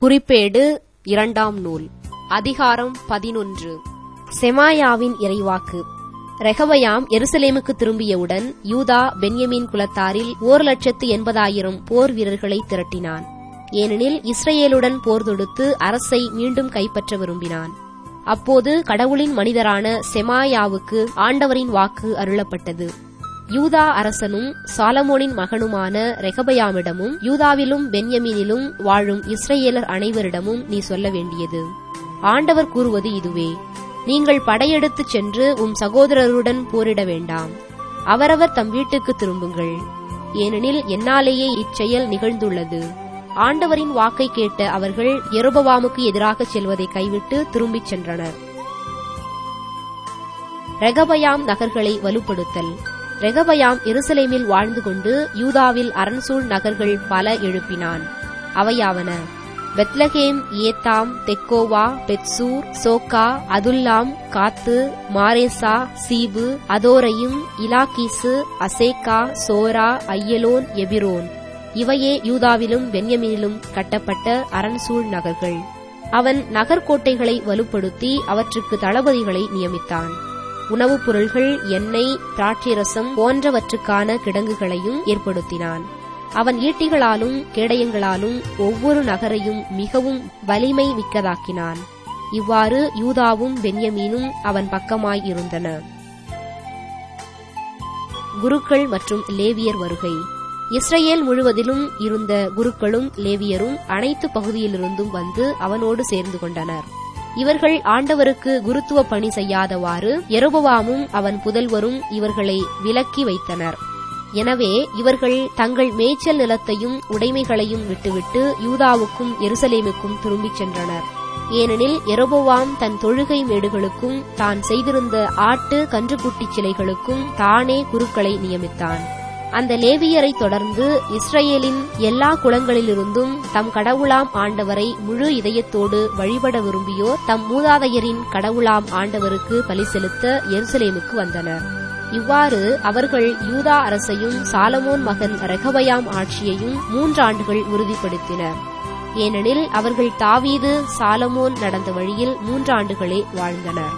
குறிப்பேடு இரண்டாம் நூல் அதிகாரம் பதினொன்று செமாயாவின் இறைவாக்கு ரெகபயாம் எருசலேமுக்கு திரும்பியவுடன் யூதா பென்யமீன் குலத்தாரில் ஓர் லட்சத்து எண்பதாயிரம் போர் வீரர்களை திரட்டினான் ஏனெனில் இஸ்ரேலுடன் போர் தொடுத்து அரசை மீண்டும் கைப்பற்ற விரும்பினான் அப்போது கடவுளின் மனிதரான செமாயாவுக்கு ஆண்டவரின் வாக்கு அருளப்பட்டது யூதா அரசனும் சாலமோனின் மகனுமான ரெகபயாமிடமும் யூதாவிலும் பென்யமீனிலும் வாழும் இஸ்ரேலர் அனைவரிடமும் நீ சொல்ல வேண்டியது ஆண்டவர் கூறுவது இதுவே நீங்கள் படையெடுத்துச் சென்று உம் சகோதரருடன் போரிட வேண்டாம் அவரவர் தம் வீட்டுக்கு திரும்புங்கள் ஏனெனில் என்னாலேயே இச்செயல் நிகழ்ந்துள்ளது ஆண்டவரின் வாக்கை கேட்ட அவர்கள் எருபவாமுக்கு எதிராகச் செல்வதை கைவிட்டு திரும்பிச் சென்றனர் ரெகபயாம் நகர்களை வலுப்படுத்தல் ரெகபயாம் எருசலேமில் வாழ்ந்து கொண்டு யூதாவில் அரண்சூழ் நகர்கள் பல எழுப்பினான் அவையாவன பெத்லகேம் ஏத்தாம் தெக்கோவா பெட்சூர் சோக்கா அதுல்லாம் காத்து மாரேசா சீபு அதோரையும் இலாக்கீசு அசேக்கா சோரா ஐயலோன் எபிரோன் இவையே யூதாவிலும் பென்யமீனிலும் கட்டப்பட்ட அரண்சூழ் நகர்கள் அவன் நகர்கோட்டைகளை வலுப்படுத்தி அவற்றுக்கு தளபதிகளை நியமித்தான் உணவுப் பொருள்கள் எண்ணெய் திராட்சைரசம் போன்றவற்றுக்கான கிடங்குகளையும் ஏற்படுத்தினான் அவன் ஈட்டிகளாலும் கேடயங்களாலும் ஒவ்வொரு நகரையும் மிகவும் வலிமை மிக்கதாக்கினான் இவ்வாறு யூதாவும் பென்யமீனும் அவன் பக்கமாய் இருந்தன குருக்கள் மற்றும் லேவியர் வருகை இஸ்ரேல் முழுவதிலும் இருந்த குருக்களும் லேவியரும் அனைத்து பகுதியிலிருந்தும் வந்து அவனோடு சேர்ந்து கொண்டனர் இவர்கள் ஆண்டவருக்கு குருத்துவ பணி செய்யாதவாறு எரோபவாமும் அவன் புதல்வரும் இவர்களை விலக்கி வைத்தனர் எனவே இவர்கள் தங்கள் மேய்ச்சல் நிலத்தையும் உடைமைகளையும் விட்டுவிட்டு யூதாவுக்கும் எருசலேமுக்கும் திரும்பிச் சென்றனர் ஏனெனில் எரோபவாம் தன் தொழுகை மேடுகளுக்கும் தான் செய்திருந்த ஆட்டு கன்றுக்குட்டி சிலைகளுக்கும் தானே குருக்களை நியமித்தான் அந்த லேவியரை தொடர்ந்து இஸ்ரேலின் எல்லா குளங்களிலிருந்தும் தம் கடவுளாம் ஆண்டவரை முழு இதயத்தோடு வழிபட விரும்பியோர் தம் மூதாதையரின் கடவுளாம் ஆண்டவருக்கு பலி செலுத்த எருசலேமுக்கு வந்தனர் இவ்வாறு அவர்கள் யூதா அரசையும் சாலமோன் மகன் ரெகபயாம் ஆட்சியையும் மூன்றாண்டுகள் உறுதிப்படுத்தினர் ஏனெனில் அவர்கள் தாவீது சாலமோன் நடந்த வழியில் மூன்றாண்டுகளே வாழ்ந்தனர்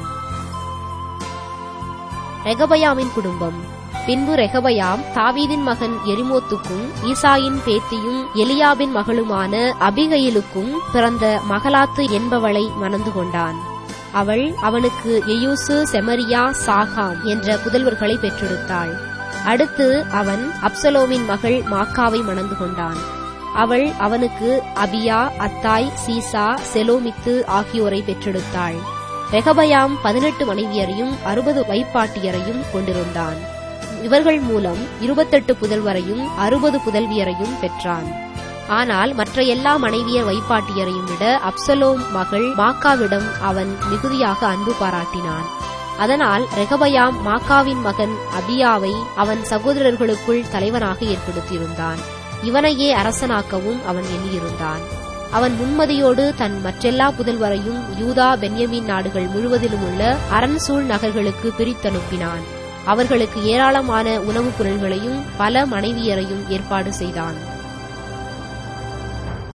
ரெகபயாமின் குடும்பம் பின்பு ரெகபயாம் தாவீதின் மகன் எரிமோத்துக்கும் ஈசாயின் பேத்தியும் எலியாபின் மகளுமான அபிகையிலுக்கும் பிறந்த மகளாத்து என்பவளை மணந்து கொண்டான் அவள் அவனுக்கு எயூசு செமரியா சாகாம் என்ற புதல்வர்களை பெற்றெடுத்தாள் அடுத்து அவன் அப்சலோமின் மகள் மாக்காவை மணந்து கொண்டான் அவள் அவனுக்கு அபியா அத்தாய் சீசா செலோமித்து ஆகியோரை பெற்றெடுத்தாள் ரெகபயாம் பதினெட்டு மனைவியரையும் அறுபது வைப்பாட்டியரையும் கொண்டிருந்தான் இவர்கள் மூலம் இருபத்தெட்டு புதல்வரையும் அறுபது புதல்வியரையும் பெற்றான் ஆனால் மற்ற எல்லா மனைவியர் வைப்பாட்டியரையும் விட அப்சலோம் மகள் மாக்காவிடம் அவன் மிகுதியாக அன்பு பாராட்டினான் அதனால் ரெகபயாம் மாக்காவின் மகன் அபியாவை அவன் சகோதரர்களுக்குள் தலைவனாக ஏற்படுத்தியிருந்தான் இவனையே அரசனாக்கவும் அவன் எண்ணியிருந்தான் அவன் முன்மதியோடு தன் மற்றெல்லா புதல்வரையும் யூதா பென்யமின் நாடுகள் முழுவதிலும் உள்ள அரண்சூழ் நகர்களுக்கு பிரித்தனுப்பினான் அவர்களுக்கு ஏராளமான உணவுப் பொருள்களையும் பல மனைவியரையும் ஏற்பாடு செய்தான்